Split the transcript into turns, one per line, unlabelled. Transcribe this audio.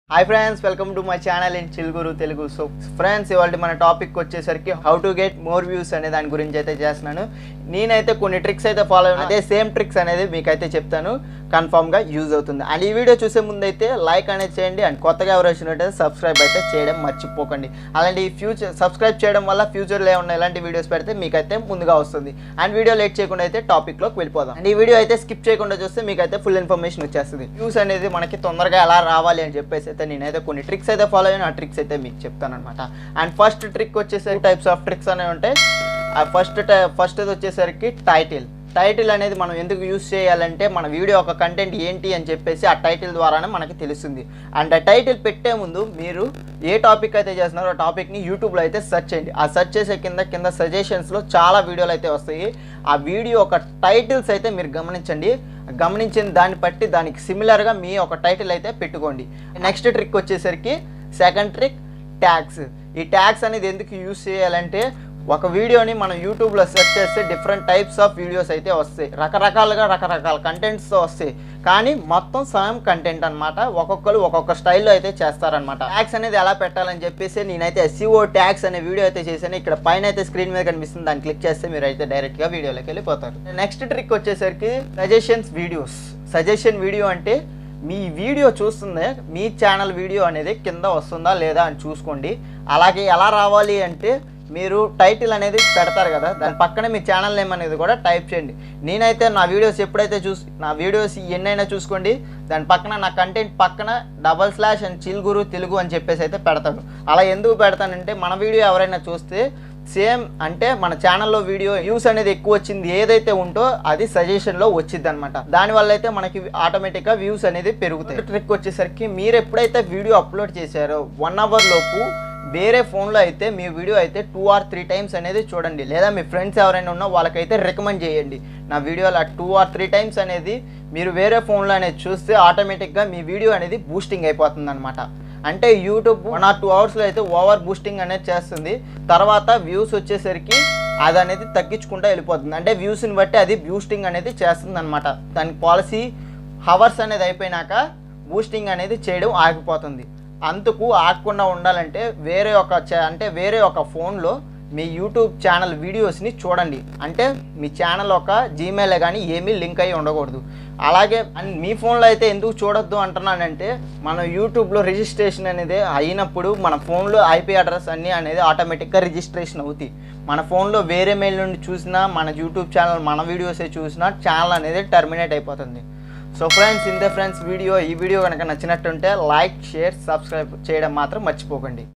hi friends welcome to my channel in Chillguru Telugu so friends ఇవాళ మన topic వచ్చేసరికి how to get more views అనే దాని గురించి అయితే చేస్తున్నాను నేనైతే కొన్ని ట్రిక్స్ అయితే ఫాలో అయ్యాను అదే సేమ్ ట్రిక్స్ అనేది మీకైతే చెప్తాను కన్ఫామ్గా యూజ్ అవుతుంది అండ్ ఈ వీడియో చూసే ముందు అయితే లైక్ అనేది చేయండి అండ్ కొత్తగా ఎవరు వచ్చినట్టయితే సబ్స్క్రైబ్ అయితే చేయడం మర్చిపోకండి అలాంటి ఫ్యూచర్ సబ్స్క్రైబ్ చేయడం వల్ల ఫ్యూచర్లో ఏమన్నా ఇలాంటి వీడియోస్ పెడితే మీకైతే ముందుగా వస్తుంది అండ్ వీడియో లేట్ చేయకుండా అయితే టాపిక్లోకి వెళ్ళిపోదాం అండ్ ఈ వీడియో అయితే స్కిప్ చేయకుండా చూస్తే మీకైతే ఫుల్ ఇన్ఫర్మేషన్ వచ్చేస్తుంది వ్యూస్ అనేది మనకి తొందరగా ఎలా రావాలి అని చెప్పేసి అయితే నేనైతే కొన్ని ట్రిక్స్ అయితే ఫాలో అయిన ఆ ట్రిక్స్ అయితే మీకు చెప్తాను అనమాట అండ్ ఫస్ట్ ట్రిక్ వచ్చేసరికి టైప్స్ ఆఫ్ ట్రిక్స్ అనేవి ఉంటాయి ఆ ఫస్ట్ ఫస్ట్ వచ్చేసరికి టైటిల్ టైటిల్ అనేది మనం ఎందుకు యూస్ చేయాలంటే మన వీడియో ఒక కంటెంట్ ఏంటి అని చెప్పేసి ఆ టైటిల్ ద్వారానే మనకి తెలుస్తుంది అండ్ ఆ టైటిల్ పెట్టే ముందు మీరు ఏ టాపిక్ అయితే చేస్తున్నారో ఆ టాపిక్ని యూట్యూబ్లో అయితే సెర్చ్ చేయండి ఆ సెర్చ్ చేసే కింద కింద సజెషన్స్లో చాలా వీడియోలు అయితే వస్తాయి ఆ వీడియో ఒక టైటిల్స్ అయితే మీరు గమనించండి గమనించిన దాన్ని బట్టి దానికి సిమిలర్గా మీ ఒక టైటిల్ అయితే పెట్టుకోండి నెక్స్ట్ ట్రిక్ వచ్చేసరికి సెకండ్ ట్రిక్ ట్యాగ్స్ ఈ ట్యాగ్స్ అనేది ఎందుకు యూస్ చేయాలంటే ఒక వీడియోని మనం యూట్యూబ్లో సెర్చ్ చేస్తే డిఫరెంట్ టైప్స్ ఆఫ్ వీడియోస్ అయితే వస్తాయి రకరకాలుగా రకరకాల కంటెంట్స్ వస్తాయి కానీ మొత్తం సేమ్ కంటెంట్ అనమాట ఒక్కొక్కరు ఒక్కొక్క స్టైల్లో అయితే చేస్తారనమాట ట్యాగ్స్ అనేది ఎలా పెట్టాలని చెప్పేసి నేనైతే ఎస్సీఓ ట్యాగ్స్ అనే వీడియో అయితే చేశాను ఇక్కడ పైన అయితే స్క్రీన్ మీద కనిపిస్తుంది దాన్ని క్లిక్ చేస్తే మీరు అయితే డైరెక్ట్గా వీడియోలోకి వెళ్ళిపోతారు నెక్స్ట్ ట్రిక్ వచ్చేసరికి సజెషన్స్ వీడియోస్ సజెషన్ వీడియో అంటే మీ వీడియో చూస్తుందే మీ ఛానల్ వీడియో అనేది కింద వస్తుందా లేదా అని చూసుకోండి అలాగే ఎలా రావాలి అంటే మీరు టైటిల్ అనేది పెడతారు కదా దాని పక్కన మీ ఛానల్ నేమ్ అనేది కూడా టైప్ చేయండి నేనైతే నా వీడియోస్ ఎప్పుడైతే చూసి నా వీడియోస్ ఎన్నైనా చూసుకోండి దాని పక్కన నా కంటెంట్ పక్కన double slash and Chillguru Telugu అని చెప్పేసి అయితే పెడతాను అలా ఎందుకు పెడతానంటే మన వీడియో ఎవరైనా చూస్తే సేమ్ అంటే మన ఛానల్లో వీడియో వ్యూస్ అనేది ఎక్కువ వచ్చింది ఏదైతే ఉంటో అది సజెషన్లో వచ్చింది అనమాట దానివల్ల అయితే మనకి ఆటోమేటిక్గా వ్యూస్ అనేది పెరుగుతాయి ట్రిక్ వచ్చేసరికి మీరు ఎప్పుడైతే వీడియో అప్లోడ్ చేశారో వన్ అవర్ లోపు వేరే ఫోన్లో అయితే మీ వీడియో అయితే టూ ఆర్ త్రీ టైమ్స్ అనేది చూడండి లేదా మీ ఫ్రెండ్స్ ఎవరైనా ఉన్నా వాళ్ళకైతే రికమెండ్ చేయండి నా వీడియోలో టూ ఆర్ త్రీ టైమ్స్ అనేది మీరు వేరే ఫోన్లో అనేది చూస్తే ఆటోమేటిక్గా మీ వీడియో అనేది బూస్టింగ్ అయిపోతుంది అనమాట అంటే యూట్యూబ్ వన్ ఆర్ టూ అవర్స్లో అయితే ఓవర్ బూస్టింగ్ అనేది చేస్తుంది తర్వాత వ్యూస్ వచ్చేసరికి అది అనేది తగ్గించుకుంటూ వెళ్ళిపోతుంది అంటే వ్యూస్ని బట్టి అది బూస్టింగ్ అనేది చేస్తుంది అనమాట దాని పాలసీ హవర్స్ అనేది అయిపోయినాక బూస్టింగ్ అనేది చేయడం ఆగిపోతుంది అందుకు ఆగకుండా ఉండాలంటే వేరే ఒక చా- అంటే వేరే ఒక ఫోన్లో మీ యూట్యూబ్ ఛానల్ వీడియోస్ని చూడండి అంటే మీ ఛానల్ ఒక జీమెయిల్ కానీ ఏమీ లింక్ అయ్యి ఉండకూడదు అలాగే అండ్ మీ ఫోన్లో అయితే ఎందుకు చూడొద్దు అంటున్నానంటే మన యూట్యూబ్లో రిజిస్ట్రేషన్ అనేది అయినప్పుడు మన ఫోన్లో ఐపీ అడ్రస్ అన్నీ అనేది ఆటోమేటిక్గా రిజిస్ట్రేషన్ అవుతాయి మన ఫోన్లో వేరే మెయిల్ నుండి చూసినా మన యూట్యూబ్ ఛానల్ మన వీడియోసే చూసినా ఛానల్ అనేది టర్మినేట్ అయిపోతుంది సో ఫ్రెండ్స్ ఇంతే ఫ్రెండ్స్ వీడియో ఈ వీడియో కనుక నచ్చినట్టుంటే లైక్ షేర్ సబ్స్క్రైబ్ చేయడం మాత్రం మర్చిపోకండి